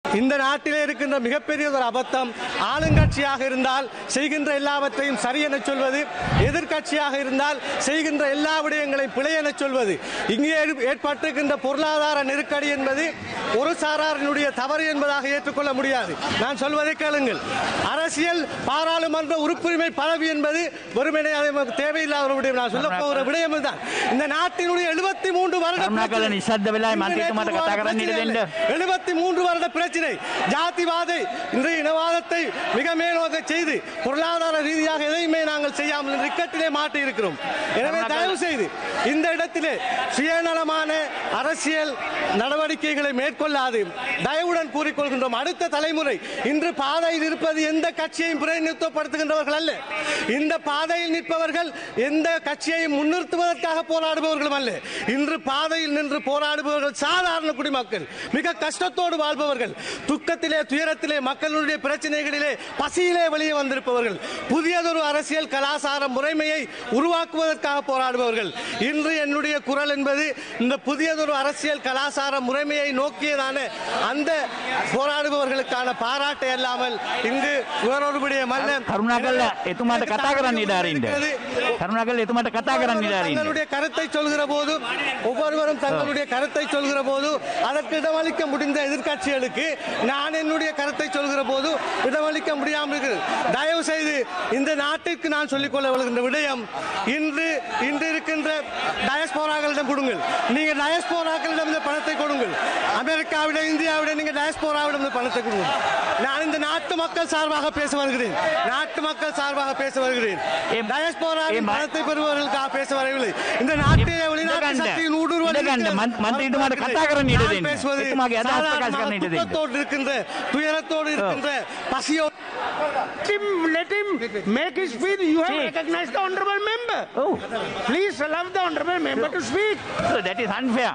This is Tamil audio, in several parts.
இந்த நாட்டிலே இருக்கின்ற மிகப்பெரிய ஒரு அபத்தம் ஆளுங்கட்சியாக இருந்தால் செய்கின்ற எல்லாவற்றையும் சரி என சொல்வது எதிர்க்கட்சியாக இருந்தால் செய்கின்ற எல்லா விடயங்களையும் பிழை என சொல்வது இங்கே ஏற்ப- ஏற்பட்டிருக்கின்ற பொருளாதார நெருக்கடி என்பது ஒரு சாராரினுடைய தவறு என்பதாக ஏற்றுக்கொள்ள முடியாது நான் சொல்வதை கேளுங்கள் அரசியல் பாராளுமன்ற உறுப்புரிமை பதவி என்பது வெறுமனே அது நமக்கு தேவையில்லாத ஒரு விடயம் நான் சொல்ல போகிற விடயம் தான் இந்த நாட்டினுடைய எழுபத்தி மூன்று வருட කරුණාකරලා නිශ්ශබ්ද වෙලා මන්ත්‍රීතුමාට කතා කරන්න ඉඩ දෙන්න. எழுபத்தி மூன்று வருட பிரச்சனை ஜாதிவாதை இன்று இனவாதத்தை மிக மேலோக செய்து பொருளாதார ரீதியாக எதையுமே நாங்கள் செய்யாமல் இன்று இக்கட்டிலே மாட்டி இருக்கிறோம் எனவே தயவு செய்து இந்த இடத்திலே சுயநலமான அரசியல் நடவடிக்கைகளை மேற்கொள்ளாது தயவுடன் கூறிக்கொள்கின்றோம் அடுத்த தலைமுறை இன்று பாதையில் இருப்பது எந்த கட்சியையும் பிரதிநிதித்துவப்படுத்துகின்றவர்கள் அல்ல இந்த பாதையில் நிற்பவர்கள் எந்த கட்சியையும் முன்னிறுத்துவதற்காக போராடுபவர்களும் அல்ல இன்று பாதையில் நின்று போராடுபவர்கள் சாதாரண குடிமக்கள் மிக கஷ்டத்தோடு வாழ்பவர்கள் துக்கத்திலே துயரத்திலே மக்களுடைய பிரச்சனைகளிலே பசியிலே வெளியே வந்திருப்பவர்கள் புதியதொரு அரசியல் கலாச்சார முறைமையை உருவாக்குவதற்காக போராடுபவர்கள் இன்று என்னுடைய குரல் என்பது இந்த புதியதொரு அரசியல் கலாச்சார முறைமையை நோக்கியதான அந்த போராடுபவர்களுக்கான பாராட்டை அல்லாமல் இங்கு வேறொரு விடயம் அல்ல කරුණාකරලා එතුමාට කතා කරන්න ඉඩ අරින්න. කරුණාකරලා එතුමාට කතා කරන්න ඉඩ අරින්න. தங்களுடைய கருத்தை சொல்கிற போது ஒவ்வொருவரும் தங்களுடைய கருத்தை சொல்கிற போது அதற்கு இடமளிக்க முடிந்த எதிர்க்கட்சிகளுக்கு நான் என்னுடைய கருத்தை சொல்கிற போது இடமளிக்க முடியாமல் இருக்கிறது தயவு செய்து இந்த நாட்டிற்கு நான் சொல்லிக் கொள்ள வருகின்ற விடயம் இன்று இன்று இருக்கின்ற டயஸ்போராக்களிடம் கொடுங்கள் நீங்க டயஸ்போராக்களிடம் இந்த பணத்தை கொடுங்கள் அமெரிக்காவிட இந்தியாவிட நீங்க டயஸ்போராவிடம் இந்த பணத்தை கொடுங்கள் நான் இந்த நாட்டு மக்கள் சார்பாக பேச வருகிறேன் நாட்டு மக்கள் சார்பாக பேச வருகிறேன் ஏ- டயஸ்போராவின் ஏ- பணத்தை பெறுபவர்களுக்காக பேச வரவில்லை இந்த நாட்டிலே வெளிநாட்டு ඉඩ ගන්න. சக்தியின் ஊடுருவல் ඉඩ ගන්න. இருக்கிறது. மன்- மந்திரிතුමාට කතා කරන්න ඉඩ நான் දෙන්න. பேசுவது එතුමාගේ අදහස් ප්‍රකාශ சாதாரணமாக කරන්න ඉඩ දෙන්න. துக்கத்தோடு இருக்கின்ற துயரத்தோடு இருக்கின்ற பசியோடு Let him, let him make his speech. You have Speak. recognized the honorable member. Oh, Please allow the honorable member to speak. so that is unfair.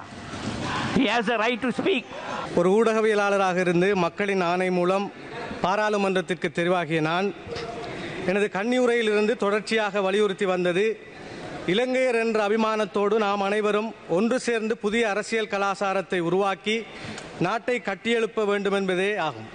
He has the right to speak. ஒரு ஊடகவியலாளராக இருந்து மக்களின் ஆணை மூலம் பாராளுமன்றத்திற்கு தெரிவாகிய நான் எனது கன்னியுரையிலிருந்து தொடர்ச்சியாக வலியுறுத்தி வந்தது இலங்கையர் என்ற அபிமானத்தோடு நாம் அனைவரும் ஒன்று சேர்ந்து புதிய அரசியல் கலாச்சாரத்தை உருவாக்கி நாட்டை கட்டியெழுப்ப வேண்டும் என்பதே ஆகும்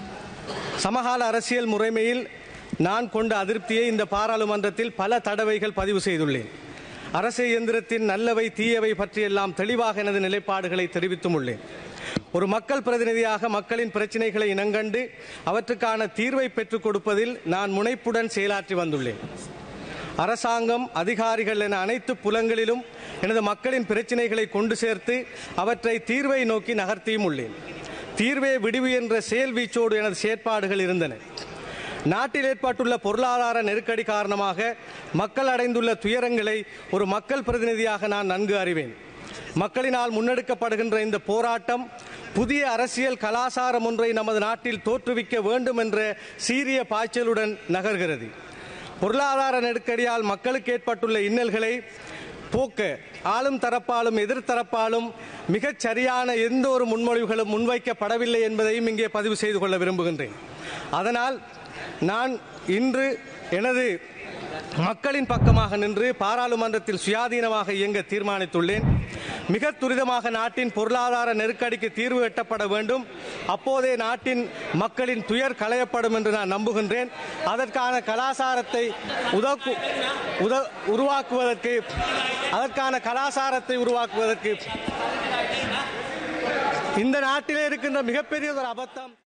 சமகால அரசியல் முறைமையில் நான் கொண்ட அதிருப்தியை இந்த பாராளுமன்றத்தில் பல தடவைகள் பதிவு செய்துள்ளேன் அரசு இயந்திரத்தின் நல்லவை தீயவை பற்றியெல்லாம் தெளிவாக எனது நிலைப்பாடுகளை தெரிவித்தும் உள்ளேன் ஒரு மக்கள் பிரதிநிதியாக மக்களின் பிரச்சினைகளை இனங்கண்டு அவற்றுக்கான தீர்வை பெற்றுக் கொடுப்பதில் நான் முனைப்புடன் செயலாற்றி வந்துள்ளேன் அரசாங்கம் அதிகாரிகள் என அனைத்து புலங்களிலும் எனது மக்களின் பிரச்சினைகளை கொண்டு சேர்த்து அவற்றை தீர்வை நோக்கி நகர்த்தியும் உள்ளேன் தீர்வே விடிவு என்ற செயல் வீச்சோடு எனது செயற்பாடுகள் இருந்தன நாட்டில் ஏற்பட்டுள்ள பொருளாதார நெருக்கடி காரணமாக மக்கள் அடைந்துள்ள துயரங்களை ஒரு மக்கள் பிரதிநிதியாக நான் நன்கு அறிவேன் மக்களினால் முன்னெடுக்கப்படுகின்ற இந்த போராட்டம் புதிய அரசியல் கலாச்சாரம் ஒன்றை நமது நாட்டில் தோற்றுவிக்க வேண்டும் என்ற சீரிய பாய்ச்சலுடன் நகர்கிறது பொருளாதார நெருக்கடியால் மக்களுக்கு ஏற்பட்டுள்ள இன்னல்களை போக்க ஆளும் தரப்பாலும் எதிர்த்தரப்பாலும் மிகச் சரியான எந்த ஒரு முன்மொழிவுகளும் முன்வைக்கப்படவில்லை என்பதையும் இங்கே பதிவு செய்து கொள்ள விரும்புகின்றேன் அதனால் நான் இன்று எனது மக்களின் பக்கமாக நின்று பாராளுமன்றத்தில் சுயாதீனமாக இயங்க தீர்மானித்துள்ளேன் மிக துரிதமாக நாட்டின் பொருளாதார நெருக்கடிக்கு தீர்வு எட்டப்பட வேண்டும் அப்போதே நாட்டின் மக்களின் துயர் களையப்படும் என்று நான் நம்புகின்றேன் அதற்கான கலாச்சாரத்தை உதக்கு உத உருவாக்குவதற்கு அதற்கான கலாச்சாரத்தை உருவாக்குவதற்கு இந்த நாட்டிலே இருக்கின்ற மிகப்பெரிய ஒரு அபத்தம்